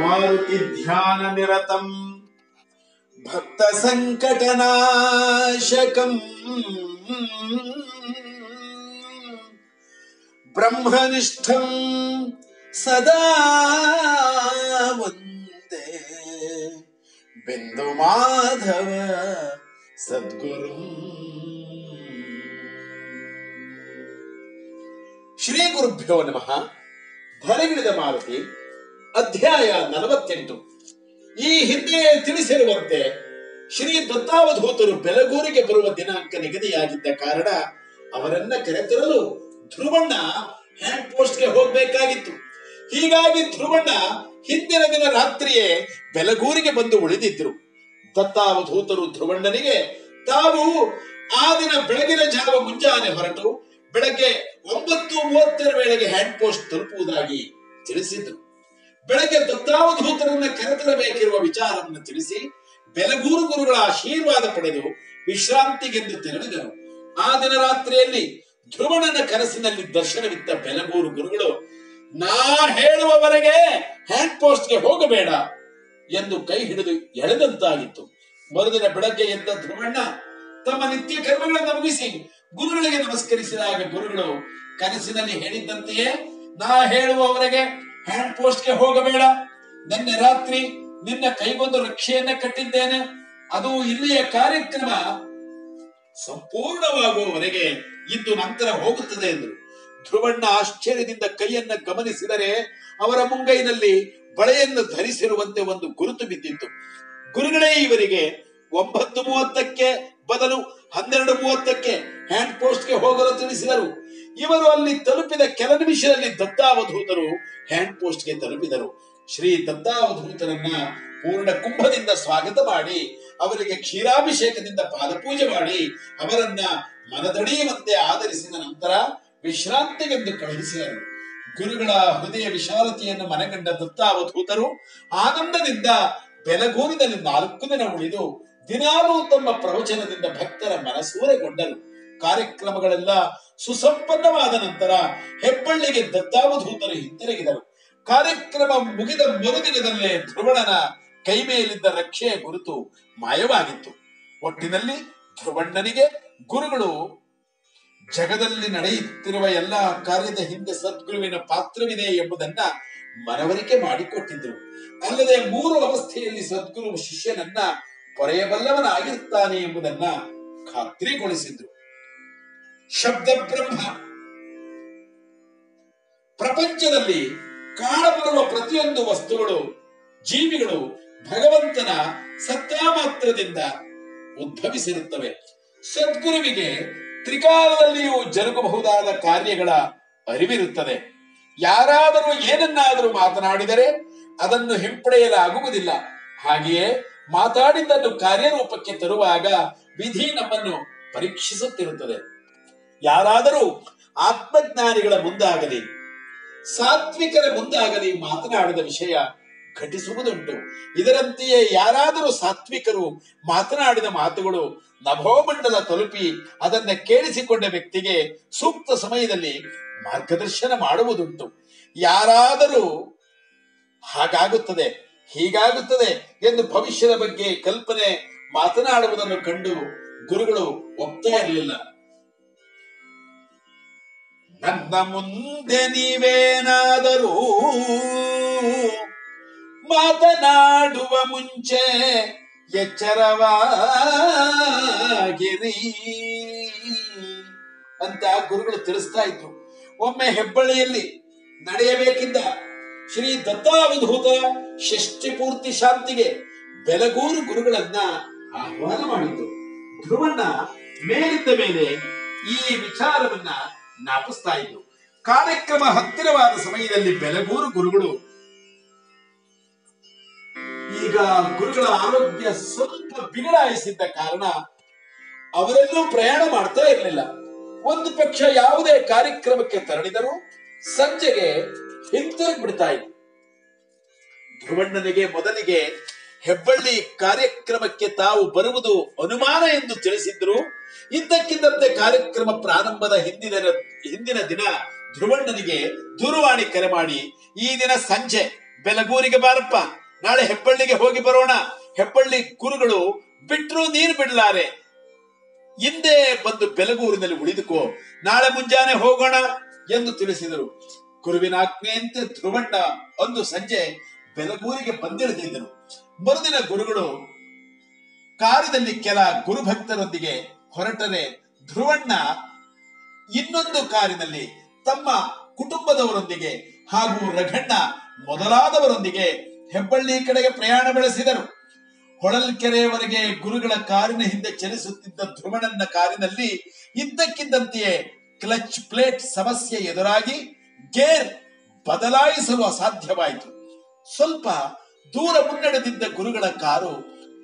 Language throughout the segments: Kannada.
ಮಾರುತಿ ಧ್ಯಾನ ನಿರತಂ ಭಕ್ತ ಸಂಕಟನಾಶಕಂ ಬ್ರಹ್ಮನಿಷ್ಠಂ ಸದಾ ವಂದೇ ಬಿಂದು ಮಾಧವ ಸದ್ಗುರು ಶ್ರೀ ಗುರುಭ್ಯೋ ನಮಃ ಧರೆಗಿಳಿದ ಮಾರುತಿ ಅಧ್ಯಾಯ ನಲವತ್ತೆಂಟು ಈ ಹಿಂದೆ ತಿಳಿಸಿರುವಂತೆ ಶ್ರೀ ದತ್ತಾವಧೂತರು ಬೆಲಗೂರಿಗೆ ಬರುವ ದಿನಾಂಕ ನಿಗದಿಯಾಗಿದ್ದ ಕಾರಣ ಅವರನ್ನ ಕರೆತರಲು ಧ್ರುವಣ್ಣ ಹ್ಯಾಂಡ್ ಪೋಸ್ಟ್ಗೆ ಹೋಗಬೇಕಾಗಿತ್ತು ಹೀಗಾಗಿ ಧ್ರುವಣ್ಣ ಹಿಂದಿನ ದಿನ ರಾತ್ರಿಯೇ ಬೆಲಗೂರಿಗೆ ಬಂದು ಉಳಿದಿದ್ರು ದತ್ತಾವಧೂತರು ಧ್ರುವಣ್ಣನಿಗೆ ತಾವು ಆ ದಿನ ಬೆಳಗಿನ ಜಾವ ಮುಂಜಾನೆ ಹೊರಟು ಬೆಳಗ್ಗೆ ಒಂಬತ್ತು ಮೂವತ್ತರ ವೇಳೆಗೆ ಹ್ಯಾಂಡ್ ಪೋಸ್ಟ್ ತಲುಪುವುದಾಗಿ ತಿಳಿಸಿದ್ರು ಬೆಳಗ್ಗೆ ದತ್ತಾವಧೂತರನ್ನ ಕರೆತರಬೇಕಿರುವ ವಿಚಾರವನ್ನು ತಿಳಿಸಿ ಬೆಲಗೂರು ಗುರುಗಳ ಆಶೀರ್ವಾದ ಪಡೆದು ವಿಶ್ರಾಂತಿಗೆಂದು ತೆರಳಿದರು ಆ ದಿನ ರಾತ್ರಿಯಲ್ಲಿ ಧ್ರುವಣನ ಕನಸಿನಲ್ಲಿ ದರ್ಶನವಿತ್ತ ಬೆಲಗೂರು ಗುರುಗಳು ನಾ ಹೇಳುವವರೆಗೆ ಹ್ಯಾಂಡ್ ಪೋಸ್ಟ್ಗೆ ಹೋಗಬೇಡ ಎಂದು ಕೈ ಹಿಡಿದು ಎಳೆದಂತಾಗಿತ್ತು ಮರುದಿನ ಬೆಳಗ್ಗೆ ಎದ್ದ ಧ್ರುವಣ್ಣ ತಮ್ಮ ನಿತ್ಯ ಕರ್ಮಗಳನ್ನು ಮುಗಿಸಿ ಗುರುಗಳಿಗೆ ನಮಸ್ಕರಿಸಿದಾಗ ಗುರುಗಳು ಕನಸಿನಲ್ಲಿ ಹೇಳಿದ್ದಂತೆಯೇ ನಾ ಹೇಳುವವರೆಗೆ ಹ್ಯಾಂಡ್ ಪೋಸ್ಟ್ಗೆ ಹೋಗಬೇಡ ನಿನ್ನೆ ರಾತ್ರಿ ನಿನ್ನ ಕೈಗೊಂದು ರಕ್ಷೆಯನ್ನ ಕಟ್ಟಿದ್ದೇನೆ ಅದು ಇಲ್ಲಿಯ ಕಾರ್ಯಕ್ರಮ ಸಂಪೂರ್ಣವಾಗುವವರೆಗೆ ಇದ್ದು ನಂತರ ಹೋಗುತ್ತದೆ ಎಂದರು ಧ್ರುವಣ್ಣ ಆಶ್ಚರ್ಯದಿಂದ ಕೈಯನ್ನ ಗಮನಿಸಿದರೆ ಅವರ ಮುಂಗೈನಲ್ಲಿ ಬಳೆಯನ್ನು ಧರಿಸಿರುವಂತೆ ಒಂದು ಗುರುತು ಬಿದ್ದಿತ್ತು ಗುರುಗಳೇ ಇವರಿಗೆ ಒಂಬತ್ತು ಮೂವತ್ತಕ್ಕೆ ಬದಲು ಹನ್ನೆರಡು ಮೂವತ್ತಕ್ಕೆ ಹ್ಯಾಂಡ್ ಪೋಸ್ಟ್ಗೆ ಹೋಗಲು ತಿಳಿಸಿದರು ಇವರು ಅಲ್ಲಿ ತಲುಪಿದ ಕೆಲ ನಿಮಿಷದಲ್ಲಿ ದತ್ತಾವಧೂತರು ಹ್ಯಾಂಡ್ ಪೋಸ್ಟ್ಗೆ ತಲುಪಿದರು ಶ್ರೀ ದತ್ತಾವಧೂತರನ್ನ ಪೂರ್ಣ ಕುಂಭದಿಂದ ಸ್ವಾಗತ ಮಾಡಿ ಅವರಿಗೆ ಕ್ಷೀರಾಭಿಷೇಕದಿಂದ ಪಾದಪೂಜೆ ಮಾಡಿ ಅವರನ್ನ ಮನದಡಿಯುವಂತೆ ಆಧರಿಸಿದ ನಂತರ ವಿಶ್ರಾಂತಿಗೆಂದು ಕಳುಹಿಸಿದರು ಗುರುಗಳ ಹೃದಯ ವಿಶಾಲತೆಯನ್ನು ಮನಗಂಡ ದತ್ತಾವಧೂತರು ಆನಂದದಿಂದ ಬೆಲಗೂರಿನಲ್ಲಿ ನಾಲ್ಕು ದಿನ ಉಳಿದು ದಿನಾಲೂ ತಮ್ಮ ಪ್ರವಚನದಿಂದ ಭಕ್ತರ ಮನಸೂರೆಗೊಂಡರು ಕಾರ್ಯಕ್ರಮಗಳೆಲ್ಲ ಸುಸಂಪನ್ನವಾದ ನಂತರ ಹೆಬ್ಬಳ್ಳಿಗೆ ದತ್ತಾವಧೂತರು ಹಿಂತಿರುಗಿದರು ಕಾರ್ಯಕ್ರಮ ಮುಗಿದ ಮರುದಿನದಲ್ಲೇ ಧ್ರುವಣನ ಕೈ ಮೇಲಿದ್ದ ರಕ್ಷೆಯ ಗುರುತು ಮಾಯವಾಗಿತ್ತು ಒಟ್ಟಿನಲ್ಲಿ ಧ್ರುವಣ್ಣನಿಗೆ ಗುರುಗಳು ಜಗದಲ್ಲಿ ನಡೆಯುತ್ತಿರುವ ಎಲ್ಲ ಕಾರ್ಯದ ಹಿಂದೆ ಸದ್ಗುರುವಿನ ಪಾತ್ರವಿದೆ ಎಂಬುದನ್ನ ಮನವರಿಕೆ ಮಾಡಿಕೊಟ್ಟಿದ್ರು ಅಲ್ಲದೆ ಮೂರು ಅವಸ್ಥೆಯಲ್ಲಿ ಸದ್ಗುರು ಶಿಷ್ಯನನ್ನ ಪೊರೆಯಬಲ್ಲವನಾಗಿರುತ್ತಾನೆ ಎಂಬುದನ್ನ ಖಾತ್ರಿಗೊಳಿಸಿದ್ರು ಶಬ್ದ ಬ್ರಹ್ಮ ಪ್ರಪಂಚದಲ್ಲಿ ಕಾಣಬರುವ ಪ್ರತಿಯೊಂದು ವಸ್ತುಗಳು ಜೀವಿಗಳು ಭಗವಂತನ ಸತ್ತಾ ಮಾತ್ರದಿಂದ ಉದ್ಭವಿಸಿರುತ್ತವೆ ಸದ್ಗುರುವಿಗೆ ತ್ರಿಕಾಲದಲ್ಲಿಯೂ ಜರುಗಬಹುದಾದ ಕಾರ್ಯಗಳ ಅರಿವಿರುತ್ತದೆ ಯಾರಾದರೂ ಏನನ್ನಾದರೂ ಮಾತನಾಡಿದರೆ ಅದನ್ನು ಹಿಂಪಡೆಯಲಾಗುವುದಿಲ್ಲ ಹಾಗೆಯೇ ಮಾತಾಡಿದ್ದನ್ನು ಕಾರ್ಯರೂಪಕ್ಕೆ ತರುವಾಗ ವಿಧಿ ನಮ್ಮನ್ನು ಪರೀಕ್ಷಿಸುತ್ತಿರುತ್ತದೆ ಯಾರಾದರೂ ಆತ್ಮಜ್ಞಾನಿಗಳ ಮುಂದಾಗಲಿ ಸಾತ್ವಿಕರ ಮುಂದಾಗಲಿ ಮಾತನಾಡಿದ ವಿಷಯ ಘಟಿಸುವುದುಂಟು ಇದರಂತೆಯೇ ಯಾರಾದರೂ ಸಾತ್ವಿಕರು ಮಾತನಾಡಿದ ಮಾತುಗಳು ನಭೋಮಂಡಲ ತಲುಪಿ ಅದನ್ನ ಕೇಳಿಸಿಕೊಂಡ ವ್ಯಕ್ತಿಗೆ ಸೂಕ್ತ ಸಮಯದಲ್ಲಿ ಮಾರ್ಗದರ್ಶನ ಮಾಡುವುದುಂಟು ಯಾರಾದರೂ ಹಾಗಾಗುತ್ತದೆ ಹೀಗಾಗುತ್ತದೆ ಎಂದು ಭವಿಷ್ಯದ ಬಗ್ಗೆ ಕಲ್ಪನೆ ಮಾತನಾಡುವುದನ್ನು ಕಂಡು ಗುರುಗಳು ಒಪ್ತಾ ಇರಲಿಲ್ಲ ನನ್ನ ಮುಂದೆ ನೀವೇನಾದರೂ ಮಾತನಾಡುವ ಮುಂಚೆ ಎಚ್ಚರವಾಗಿರಿ ಅಂತ ಗುರುಗಳು ತಿಳಿಸ್ತಾ ಇದ್ರು ಒಮ್ಮೆ ಹೆಬ್ಬಳ್ಳಿಯಲ್ಲಿ ನಡೆಯಬೇಕಿದ್ದ ಶ್ರೀ ದತ್ತಾವಧೂತ ಷಷ್ಠಿ ಪೂರ್ತಿ ಶಾಂತಿಗೆ ಬೆಲಗೂರು ಗುರುಗಳನ್ನ ಆಹ್ವಾನ ಮಾಡಿತು ಧ್ರುವಣ್ಣ ಮೇಲಿದ್ದ ಮೇಲೆ ಈ ವಿಚಾರವನ್ನ ಜ್ಞಾಪಿಸ್ತಾ ಇದ್ರು ಕಾರ್ಯಕ್ರಮ ಹತ್ತಿರವಾದ ಸಮಯದಲ್ಲಿ ಬೆಲಗೂರು ಗುರುಗಳು ಈಗ ಗುರುಗಳ ಆರೋಗ್ಯ ಸ್ವಲ್ಪ ಬಿಗಡಾಯಿಸಿದ್ದ ಕಾರಣ ಅವರೆಲ್ಲೂ ಪ್ರಯಾಣ ಮಾಡ್ತಾ ಇರಲಿಲ್ಲ ಒಂದು ಪಕ್ಷ ಯಾವುದೇ ಕಾರ್ಯಕ್ರಮಕ್ಕೆ ತೆರಳಿದರೂ ಸಂಜೆಗೆ ಹಿಂತಿರುಗಿ ಬಿಡ್ತಾ ಇದ್ರು ಧ್ರುವಣ್ಣನಿಗೆ ಮೊದಲಿಗೆ ಹೆಬ್ಬಳ್ಳಿ ಕಾರ್ಯಕ್ರಮಕ್ಕೆ ತಾವು ಬರುವುದು ಅನುಮಾನ ಎಂದು ತಿಳಿಸಿದ್ರು ಇದ್ದಕ್ಕಿದ್ದಂತೆ ಕಾರ್ಯಕ್ರಮ ಪ್ರಾರಂಭದ ಹಿಂದಿನ ಹಿಂದಿನ ದಿನ ಧ್ರುವಣ್ಣನಿಗೆ ದೂರವಾಣಿ ಕರೆ ಮಾಡಿ ಈ ದಿನ ಸಂಜೆ ಬೆಲಗೂರಿಗೆ ಬಾರಪ್ಪ ನಾಳೆ ಹೆಬ್ಬಳ್ಳಿಗೆ ಹೋಗಿ ಬರೋಣ ಹೆಬ್ಬಳ್ಳಿ ಗುರುಗಳು ಬಿಟ್ರು ನೀರು ಬಿಡಲಾರೆ ಹಿಂದೆ ಬಂದು ಬೆಲಗೂರಿನಲ್ಲಿ ಉಳಿದುಕೋ ನಾಳೆ ಮುಂಜಾನೆ ಹೋಗೋಣ ಎಂದು ತಿಳಿಸಿದರು ಗುರುವಿನ ಆಜ್ಞೆಯಂತೆ ಧ್ರುವಣ್ಣ ಒಂದು ಸಂಜೆ ಬೆಲಗೂರಿಗೆ ಬಂದಿಳಿದಿದ್ದರು ಮರುದಿನ ಗುರುಗಳು ಕಾರಿನಲ್ಲಿ ಕೆಲ ಗುರುಭಕ್ತರೊಂದಿಗೆ ಹೊರಟರೆ ಧ್ರುವಣ್ಣ ಇನ್ನೊಂದು ಕಾರಿನಲ್ಲಿ ತಮ್ಮ ಕುಟುಂಬದವರೊಂದಿಗೆ ಹಾಗೂ ರಘಣ್ಣ ಮೊದಲಾದವರೊಂದಿಗೆ ಹೆಬ್ಬಳ್ಳಿ ಕಡೆಗೆ ಪ್ರಯಾಣ ಬೆಳೆಸಿದರು ಹೊಳಲ್ಕೆರೆಯವರೆಗೆ ಗುರುಗಳ ಕಾರಿನ ಹಿಂದೆ ಚಲಿಸುತ್ತಿದ್ದ ಧ್ರುವಣನ್ನ ಕಾರಿನಲ್ಲಿ ಇದ್ದಕ್ಕಿದ್ದಂತೆಯೇ ಕ್ಲಚ್ ಪ್ಲೇಟ್ ಸಮಸ್ಯೆ ಎದುರಾಗಿ ಗೇರ್ ಬದಲಾಯಿಸಲು ಅಸಾಧ್ಯವಾಯಿತು ಸ್ವಲ್ಪ ದೂರ ಮುನ್ನಡೆದಿದ್ದ ಗುರುಗಳ ಕಾರು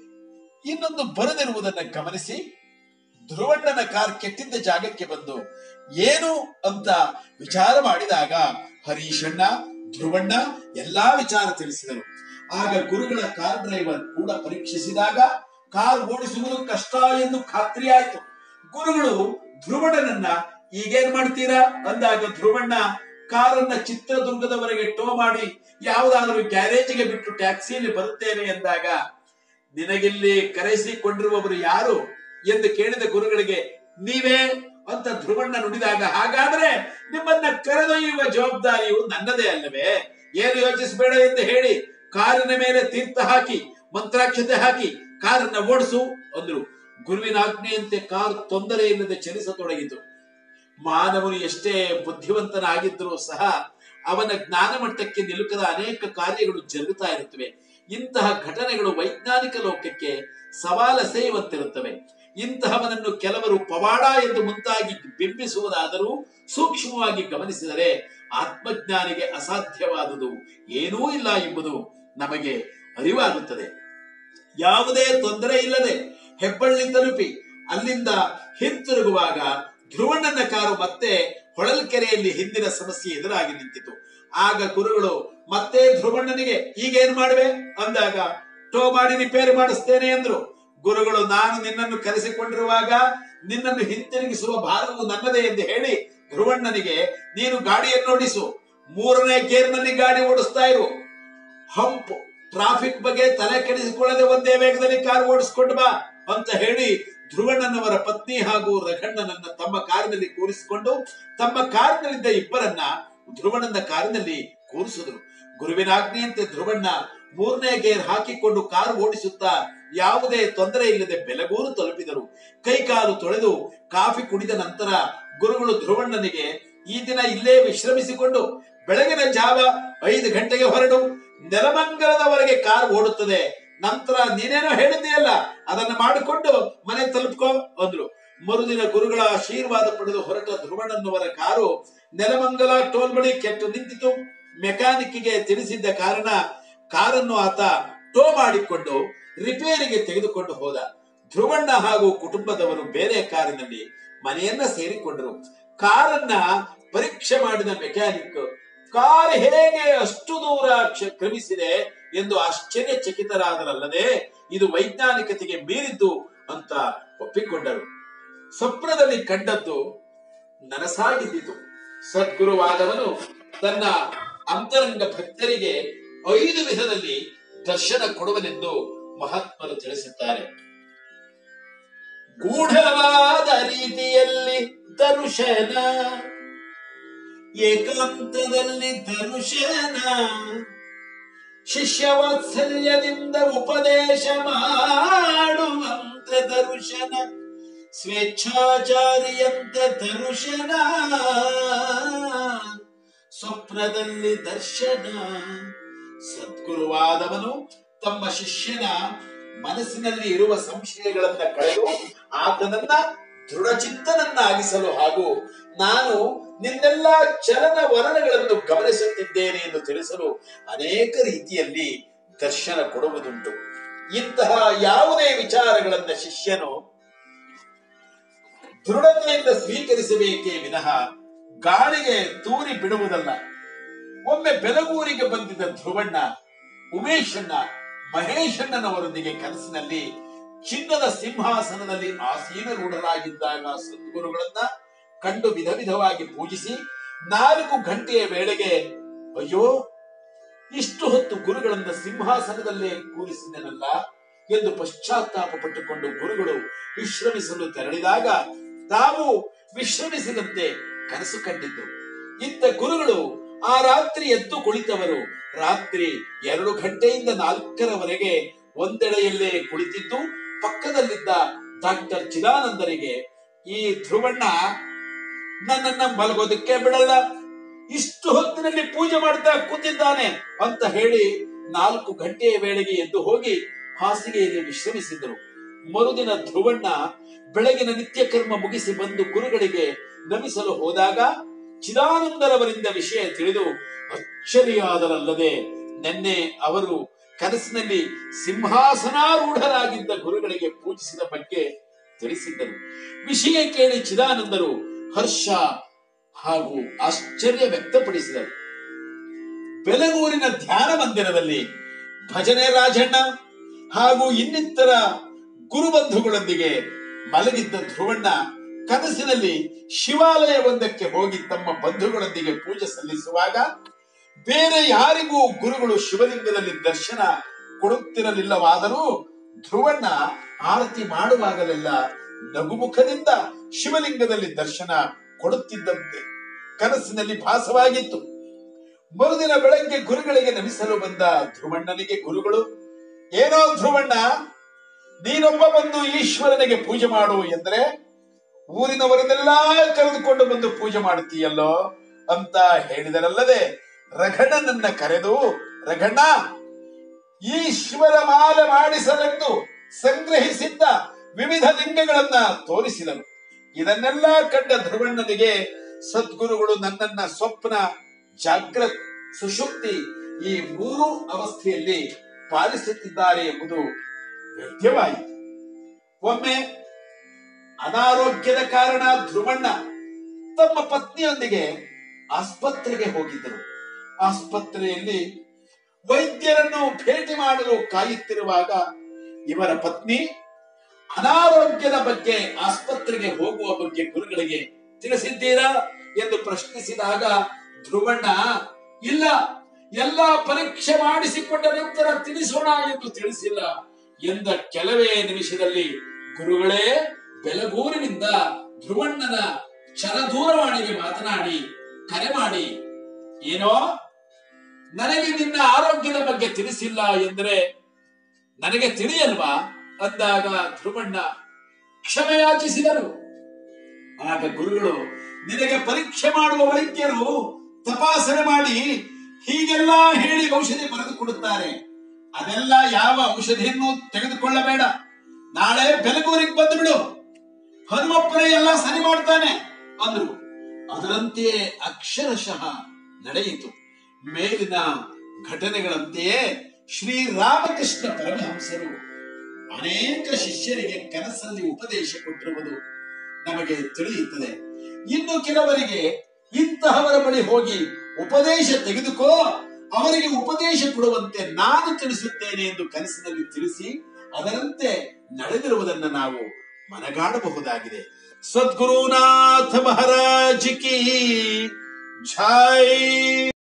ಇನ್ನೊಂದು ಬರದಿರುವುದನ್ನು ಗಮನಿಸಿ ಧ್ರುವಣ್ಣನ ಕಾರ್ ಕೆಟ್ಟಿದ್ದ ಜಾಗಕ್ಕೆ ಬಂದು ಏನು ಅಂತ ವಿಚಾರ ಮಾಡಿದಾಗ ಹರೀಶಣ್ಣ ಧ್ರುವಣ್ಣ ಎಲ್ಲಾ ವಿಚಾರ ತಿಳಿಸಿದರು ಆಗ ಗುರುಗಳ ಕಾರ್ ಡ್ರೈವರ್ ಕೂಡ ಪರೀಕ್ಷಿಸಿದಾಗ ಕಾರ್ ಓಡಿಸುವುದು ಕಷ್ಟ ಎಂದು ಖಾತ್ರಿಯಾಯಿತು ಗುರುಗಳು ಧ್ರುವಣ್ಣನನ್ನ ಈಗೇನ್ ಮಾಡ್ತೀರಾ ಅಂದಾಗ ಧ್ರುವಣ್ಣ ಕಾರನ್ನ ಚಿತ್ರದುರ್ಗದವರೆಗೆ ಟೋ ಮಾಡಿ ಯಾವುದಾದರೂ ಗ್ಯಾರೇಜಿಗೆ ಬಿಟ್ಟು ಟ್ಯಾಕ್ಸಿಯಲ್ಲಿ ಬರುತ್ತೇನೆ ಎಂದಾಗ ನಿನಗಿಲ್ಲಿ ಕರೆಸಿಕೊಂಡಿರುವವರು ಯಾರು ಎಂದು ಕೇಳಿದ ಗುರುಗಳಿಗೆ ನೀವೇ ಅಂತ ಧ್ರುವಣ್ಣ ನುಡಿದಾಗ ಹಾಗಾದ್ರೆ ನಿಮ್ಮನ್ನ ಕರೆದೊಯ್ಯುವ ಜವಾಬ್ದಾರಿಯು ನನ್ನದೇ ಅಲ್ಲವೇ ಏನು ಯೋಚಿಸಬೇಡ ಎಂದು ಹೇಳಿ ಕಾರಿನ ಮೇಲೆ ತೀರ್ಥ ಹಾಕಿ ಮಂತ್ರಾಕ್ಷತೆ ಹಾಕಿ ಕಾರನ್ನ ಓಡಿಸು ಅಂದ್ರು ಗುರುವಿನ ಆಜ್ಞೆಯಂತೆ ಕಾರ್ ತೊಂದರೆ ಇಲ್ಲದೆ ಚಲಿಸತೊಡಗಿತು ಮಾನವನು ಎಷ್ಟೇ ಬುದ್ಧಿವಂತನಾಗಿದ್ದರೂ ಸಹ ಅವನ ಜ್ಞಾನ ಮಟ್ಟಕ್ಕೆ ನಿಲುಕದ ಅನೇಕ ಕಾರ್ಯಗಳು ಜರುಗುತ್ತಾ ಇರುತ್ತವೆ ಇಂತಹ ಘಟನೆಗಳು ವೈಜ್ಞಾನಿಕ ಲೋಕಕ್ಕೆ ಸವಾಲೆಸೆಯುವಂತಿರುತ್ತವೆ ಇಂತಹವನನ್ನು ಕೆಲವರು ಪವಾಡ ಎಂದು ಮುಂತಾಗಿ ಬಿಂಬಿಸುವುದಾದರೂ ಸೂಕ್ಷ್ಮವಾಗಿ ಗಮನಿಸಿದರೆ ಆತ್ಮಜ್ಞಾನಿಗೆ ಅಸಾಧ್ಯವಾದುದು ಏನೂ ಇಲ್ಲ ಎಂಬುದು ನಮಗೆ ಅರಿವಾಗುತ್ತದೆ ಯಾವುದೇ ತೊಂದರೆ ಇಲ್ಲದೆ ಹೆಬ್ಬಳ್ಳಿ ತಲುಪಿ ಅಲ್ಲಿಂದ ಹಿಂತಿರುಗುವಾಗ ಧ್ರುವಣ್ಣನ ಕಾರು ಮತ್ತೆ ಹೊಳಲ್ಕೆರೆಯಲ್ಲಿ ಹಿಂದಿನ ಸಮಸ್ಯೆ ಎದುರಾಗಿ ನಿಂತಿತು ಆಗ ಗುರುಗಳು ಮತ್ತೆ ಧ್ರುವಣ್ಣನಿಗೆ ಈಗೇನ್ ಮಾಡುವೆ ಅಂದಾಗ ಟೋ ಮಾಡಿ ರಿಪೇರಿ ಮಾಡಿಸ್ತೇನೆ ಎಂದ್ರು ಗುರುಗಳು ನಾನು ನಿನ್ನನ್ನು ಕರೆಸಿಕೊಂಡಿರುವಾಗ ನಿನ್ನನ್ನು ಹಿಂತಿರುಗಿಸುವ ಭಾರವು ನನ್ನದೇ ಎಂದು ಹೇಳಿ ಧ್ರುವಣ್ಣನಿಗೆ ನೀನು ಗಾಡಿಯನ್ನು ಓಡಿಸು ಮೂರನೇ ಗೇರ್ನಲ್ಲಿ ಗಾಡಿ ಓಡಿಸ್ತಾ ಇರು ಹಂಪ್ ಟ್ರಾಫಿಕ್ ಬಗ್ಗೆ ತಲೆ ಕೆಡಿಸಿಕೊಳ್ಳದೆ ಒಂದೇ ವೇಗದಲ್ಲಿ ಕಾರ್ ಓಡಿಸ್ಕೊಂಡು ಬಾ ಅಂತ ಹೇಳಿ ಧ್ರುವಣ್ಣನವರ ಪತ್ನಿ ಹಾಗೂ ರಘಣ್ಣನನ್ನ ತಮ್ಮ ಕಾರಿನಲ್ಲಿ ಕೂರಿಸಿಕೊಂಡು ತಮ್ಮ ಕಾರಿನಲ್ಲಿದ್ದ ಇಬ್ಬರನ್ನ ಧ್ರುವಣ್ಣನ ಕಾರಿನಲ್ಲಿ ಕೂರಿಸಿದ್ರು ಗುರುವಿನ ಆಜ್ಞೆಯಂತೆ ಧ್ರುವಣ್ಣ ಮೂರನೇ ಗೇರ್ ಹಾಕಿಕೊಂಡು ಕಾರು ಓಡಿಸುತ್ತಾ ಯಾವುದೇ ತೊಂದರೆ ಇಲ್ಲದೆ ಬೆಲಗೂರು ತಲುಪಿದರು ಕೈಕಾಲು ತೊಳೆದು ಕಾಫಿ ಕುಡಿದ ನಂತರ ಗುರುಗಳು ಧ್ರುವಣ್ಣನಿಗೆ ಈ ದಿನ ಇಲ್ಲೇ ವಿಶ್ರಮಿಸಿಕೊಂಡು ಬೆಳಗಿನ ಜಾವ ಐದು ಗಂಟೆಗೆ ಹೊರಡು ನೆಲಮಂಗಲದವರೆಗೆ ಕಾರ್ ಓಡುತ್ತದೆ ನಂತರ ನೀನೇನೋ ಹೇಳಿದೆಯಲ್ಲ ಅದನ್ನ ಮಾಡಿಕೊಂಡು ಮನೆ ತಲುಪ್ಕೋ ಅಂದ್ರು ಮರುದಿನ ಗುರುಗಳ ಆಶೀರ್ವಾದ ಪಡೆದು ಹೊರಟ ಧ್ರುವಣ್ಣನವರ ಕಾರು ನೆಲಮಂಗಲ ಟೋಲ್ ಬಳಿ ಕೆಟ್ಟು ನಿಂತಿತು ಮೆಕ್ಯಾನಿಕ್ಗೆ ತಿಳಿಸಿದ್ದ ಕಾರಣ ಕಾರನ್ನು ಆತ ಟೋ ಮಾಡಿಕೊಂಡು ರಿಪೇರಿಗೆ ತೆಗೆದುಕೊಂಡು ಹೋದ ಧ್ರುವಣ್ಣ ಹಾಗೂ ಕುಟುಂಬದವರು ಬೇರೆ ಕಾರಿನಲ್ಲಿ ಮನೆಯನ್ನ ಸೇರಿಕೊಂಡರು ಕಾರನ್ನ ಪರೀಕ್ಷೆ ಮಾಡಿದ ಮೆಕ್ಯಾನಿಕ್ ಕಾರ್ ಹೇಗೆ ಅಷ್ಟು ದೂರ ಕ್ಷ- ಕ್ರಮಿಸಿದೆ ಎಂದು ಆಶ್ಚರ್ಯಚಕಿತರಾದರಲ್ಲದೆ ಇದು ವೈಜ್ಞಾನಿಕತೆಗೆ ಮೀರಿದ್ದು ಅಂತ ಒಪ್ಪಿಕೊಂಡರು ಸ್ವಪ್ನದಲ್ಲಿ ಕಂಡದ್ದು ನನಸಾಗಿದ್ದಿತು ಸದ್ಗುರುವಾದವನು ತನ್ನ ಅಂತರಂಗ ಭಕ್ತರಿಗೆ ಐದು ವಿಧದಲ್ಲಿ ದರ್ಶನ ಕೊಡುವನೆಂದು ಮಹಾತ್ಮರು ತಿಳಿಸುತ್ತಾರೆ ಗೂಢವಾದ ರೀತಿಯಲ್ಲಿ ದರ್ಶನ ಏಕಾಂತದಲ್ಲಿ ದರ್ಶನ ಶಿಷ್ಯ ವಾತ್ಸಲ್ಯದಿಂದ ಉಪದೇಶ ಮಾಡುವಂತೆ ದರ್ಶನ ಸ್ವೇಚ್ಛಾಚಾರಿಯಂತೆ ದರ್ಶನ ಸ್ವಪ್ನದಲ್ಲಿ ದರ್ಶನ ಸದ್ಗುರುವಾದವನು ತಮ್ಮ ಶಿಷ್ಯನ ಮನಸ್ಸಿನಲ್ಲಿ ಇರುವ ಸಂಶಯಗಳನ್ನ ಕಳೆದು ಆತನನ್ನ ದೃಢಚಿತ್ತನನ್ನಾಗಿಸಲು ಹಾಗೂ ನಾನು ನಿನ್ನೆಲ್ಲ ಚಲನ ವಲನಗಳನ್ನು ಗಮನಿಸುತ್ತಿದ್ದೇನೆ ಎಂದು ತಿಳಿಸಲು ಅನೇಕ ರೀತಿಯಲ್ಲಿ ದರ್ಶನ ಕೊಡುವುದುಂಟು ಇಂತಹ ಯಾವುದೇ ವಿಚಾರಗಳನ್ನ ಶಿಷ್ಯನು ದೃಢತೆಯಿಂದ ಸ್ವೀಕರಿಸಬೇಕೇ ವಿನಃ ಗಾಳಿಗೆ ತೂರಿ ಬಿಡುವುದಲ್ಲ ಒಮ್ಮೆ ಬೆಲಗೂರಿಗೆ ಬಂದಿದ್ದ ಧ್ರುವಣ್ಣ ಉಮೇಶಣ್ಣ ಮಹೇಶಣ್ಣನವರೊಂದಿಗೆ ಕನಸಿನಲ್ಲಿ ಚಿನ್ನದ ಸಿಂಹಾಸನದಲ್ಲಿ ಆಸೀನರೂಢರಾಗಿದ್ದಾಗ ಸದ್ಗುರುಗಳನ್ನ ಕಂಡು ವಿಧ ವಿಧವಾಗಿ ಪೂಜಿಸಿ ನಾಲ್ಕು ಗಂಟೆಯ ವೇಳೆಗೆ ಅಯ್ಯೋ ಇಷ್ಟು ಹೊತ್ತು ಗುರುಗಳನ್ನ ಸಿಂಹಾಸನದಲ್ಲೇ ಕೂರಿಸಿದನಲ್ಲ ಎಂದು ಪಶ್ಚಾತ್ತಾಪ ಪಟ್ಟುಕೊಂಡು ಗುರುಗಳು ವಿಶ್ರಮಿಸಲು ತೆರಳಿದಾಗ ತಾವು ವಿಶ್ರಮಿಸಿದಂತೆ ಕನಸು ಕಂಡಿದ್ದು ಇತ್ತ ಗುರುಗಳು ಆ ರಾತ್ರಿ ಎದ್ದು ಕುಳಿತವರು ರಾತ್ರಿ ಎರಡು ಗಂಟೆಯಿಂದ ನಾಲ್ಕರವರೆಗೆ ಒಂದೆಡೆಯಲ್ಲೇ ಕುಳಿತಿದ್ದು ಪಕ್ಕದಲ್ಲಿದ್ದ ಡಾಕ್ಟರ್ ಚಿದಾನಂದರಿಗೆ ಈ ಧ್ರುವಣ್ಣ ನನ್ನನ್ನ ಮಲಗೋದಕ್ಕೆ ಬಿಡಲ್ಲ ಇಷ್ಟು ಹೊತ್ತಿನಲ್ಲಿ ಪೂಜೆ ಮಾಡ್ತಾ ಕೂತಿದ್ದಾನೆ ಅಂತ ಹೇಳಿ ನಾಲ್ಕು ಗಂಟೆಯ ವೇಳೆಗೆ ಎದ್ದು ಹೋಗಿ ಹಾಸಿಗೆಯಲ್ಲಿ ವಿಶ್ರಮಿಸಿದರು ಮರುದಿನ ಧ್ರುವಣ್ಣ ಬೆಳಗಿನ ನಿತ್ಯ ಕರ್ಮ ಮುಗಿಸಿ ಬಂದು ಗುರುಗಳಿಗೆ ನಮಿಸಲು ಹೋದಾಗ ಚಿದಾನಂದರವರಿಂದ ವಿಷಯ ತಿಳಿದು ಅಚ್ಚರಿಯಾದರಲ್ಲದೆ ನಿನ್ನೆ ಅವರು ಕನಸಿನಲ್ಲಿ ಸಿಂಹಾಸನಾರೂಢರಾಗಿದ್ದ ಗುರುಗಳಿಗೆ ಪೂಜಿಸಿದ ಬಗ್ಗೆ ತಿಳಿಸಿದ್ದರು ವಿಷಯ ಕೇಳಿ ಚಿದಾನಂದರು ಹರ್ಷ ಹಾಗೂ ಆಶ್ಚರ್ಯ ವ್ಯಕ್ತಪಡಿಸಿದರು ಬೆಲಗೂರಿನ ಧ್ಯಾನ ಮಂದಿರದಲ್ಲಿ ಭಜನೆ ರಾಜಣ್ಣ ಹಾಗೂ ಇನ್ನಿತರ ಗುರುಬಂಧುಗಳೊಂದಿಗೆ ಮಲಗಿದ್ದ ಧ್ರುವಣ್ಣ ಕನಸಿನಲ್ಲಿ ಶಿವಾಲಯವೊಂದಕ್ಕೆ ಹೋಗಿ ತಮ್ಮ ಬಂಧುಗಳೊಂದಿಗೆ ಪೂಜೆ ಸಲ್ಲಿಸುವಾಗ ಬೇರೆ ಯಾರಿಗೂ ಗುರುಗಳು ಶಿವಲಿಂಗದಲ್ಲಿ ದರ್ಶನ ಕೊಡುತ್ತಿರಲಿಲ್ಲವಾದರೂ ಧ್ರುವಣ್ಣ ಆರತಿ ಮಾಡುವಾಗಲೆಲ್ಲ ನಗುಮುಖದಿಂದ ಶಿವಲಿಂಗದಲ್ಲಿ ದರ್ಶನ ಕೊಡುತ್ತಿದ್ದಂತೆ ಕನಸಿನಲ್ಲಿ ಭಾಸವಾಗಿತ್ತು ಮರುದಿನ ಬೆಳಗ್ಗೆ ಗುರುಗಳಿಗೆ ನಮಿಸಲು ಬಂದ ಧ್ರುವಣ್ಣನಿಗೆ ಗುರುಗಳು ಏನೋ ಧ್ರುವಣ್ಣ ನೀನೊಬ್ಬ ಬಂದು ಈಶ್ವರನಿಗೆ ಪೂಜೆ ಮಾಡು ಎಂದ್ರೆ ಊರಿನವರನ್ನೆಲ್ಲ ಕರೆದುಕೊಂಡು ಬಂದು ಪೂಜೆ ಮಾಡುತ್ತೀಯಲ್ಲೋ ಅಂತ ಹೇಳಿದರಲ್ಲದೆ ರಘಣ್ಣನನ್ನ ಕರೆದು ರಘಣ್ಣ ಈಶ್ವರ ಮಾಲೆ ಮಾಡಿಸಲೆಂದು ಸಂಗ್ರಹಿಸಿದ್ದ ವಿವಿಧ ಲಿಂಗಗಳನ್ನ ತೋರಿಸಿದರು ಇದನ್ನೆಲ್ಲ ಕಂಡ ಧ್ರುವಣ್ಣನಿಗೆ ಸದ್ಗುರುಗಳು ನನ್ನನ್ನ ಸ್ವಪ್ನ ಜಾಗ್ರತ್ ಸುಷುಪ್ತಿ ಈ ಮೂರು ಅವಸ್ಥೆಯಲ್ಲಿ ಪಾಲಿಸುತ್ತಿದ್ದಾರೆ ಎಂಬುದು ವೇದ್ಯವಾಯಿತು ಒಮ್ಮೆ ಅನಾರೋಗ್ಯದ ಕಾರಣ ಧ್ರುವಣ್ಣ ತಮ್ಮ ಪತ್ನಿಯೊಂದಿಗೆ ಆಸ್ಪತ್ರೆಗೆ ಹೋಗಿದ್ದರು ಆಸ್ಪತ್ರೆಯಲ್ಲಿ ವೈದ್ಯರನ್ನು ಭೇಟಿ ಮಾಡಲು ಕಾಯುತ್ತಿರುವಾಗ ಇವರ ಪತ್ನಿ ಅನಾರೋಗ್ಯದ ಬಗ್ಗೆ ಆಸ್ಪತ್ರೆಗೆ ಹೋಗುವ ಬಗ್ಗೆ ಗುರುಗಳಿಗೆ ತಿಳಿಸಿದ್ದೀರಾ ಎಂದು ಪ್ರಶ್ನಿಸಿದಾಗ ಧ್ರುವಣ್ಣ ಇಲ್ಲ ಎಲ್ಲ ಪರೀಕ್ಷೆ ಮಾಡಿಸಿಕೊಂಡ ನಂತರ ತಿಳಿಸೋಣ ಎಂದು ತಿಳಿಸಿಲ್ಲ ಎಂದ ಕೆಲವೇ ನಿಮಿಷದಲ್ಲಿ ಗುರುಗಳೇ ಬೆಲಗೂರಿನಿಂದ ಧ್ರುವಣ್ಣನ ಚರದೂರವಾಣಿಗೆ ಮಾತನಾಡಿ ಕರೆ ಮಾಡಿ ಏನೋ ನನಗೆ ನಿನ್ನ ಆರೋಗ್ಯದ ಬಗ್ಗೆ ತಿಳಿಸಿಲ್ಲ ಎಂದರೆ ನನಗೆ ತಿಳಿಯಲ್ವಾ ಅಂದಾಗ ಧ್ರುವಣ್ಣ ಕ್ಷಮೆಯಾಚಿಸಿದರು ಆಗ ಗುರುಗಳು ನಿನಗೆ ಪರೀಕ್ಷೆ ಮಾಡುವ ವೈದ್ಯರು ತಪಾಸಣೆ ಮಾಡಿ ಹೀಗೆಲ್ಲ ಹೇಳಿ ಔಷಧಿ ಬರೆದು ಕೊಡುತ್ತಾರೆ ಅದೆಲ್ಲ ಯಾವ ಔಷಧಿಯನ್ನು ತೆಗೆದುಕೊಳ್ಳಬೇಡ ನಾಳೆ ಬೆಲಗೂರಿಗೆ ಬಂದು ಬಿಡು ಹನುಮಪ್ಪನೇ ಎಲ್ಲ ಸರಿ ಮಾಡ್ತಾನೆ ಅಂದ್ರು ಅದರಂತೆಯೇ ಅಕ್ಷರಶಃ ನಡೆಯಿತು ಮೇಲಿನ ಘಟನೆಗಳಂತೆಯೇ ಶ್ರೀರಾಮಕೃಷ್ಣ ಪರಮಹಂಸರು ಅನೇಕ ಶಿಷ್ಯರಿಗೆ ಕನಸಲ್ಲಿ ಉಪದೇಶ ಕೊಟ್ಟಿರುವುದು ನಮಗೆ ತಿಳಿಯುತ್ತದೆ ಇನ್ನು ಕೆಲವರಿಗೆ ಇಂತಹವರ ಬಳಿ ಹೋಗಿ ಉಪದೇಶ ತೆಗೆದುಕೋ ಅವರಿಗೆ ಉಪದೇಶ ಕೊಡುವಂತೆ ನಾನು ತಿಳಿಸುತ್ತೇನೆ ಎಂದು ಕನಸಿನಲ್ಲಿ ತಿಳಿಸಿ ಅದರಂತೆ ನಡೆದಿರುವುದನ್ನು ನಾವು ಮನಗಾಣಬಹುದಾಗಿದೆ ಸದ್ಗುರುನಾಥ ಮಹಾರಾಜ್ ಕಿ ಜೈ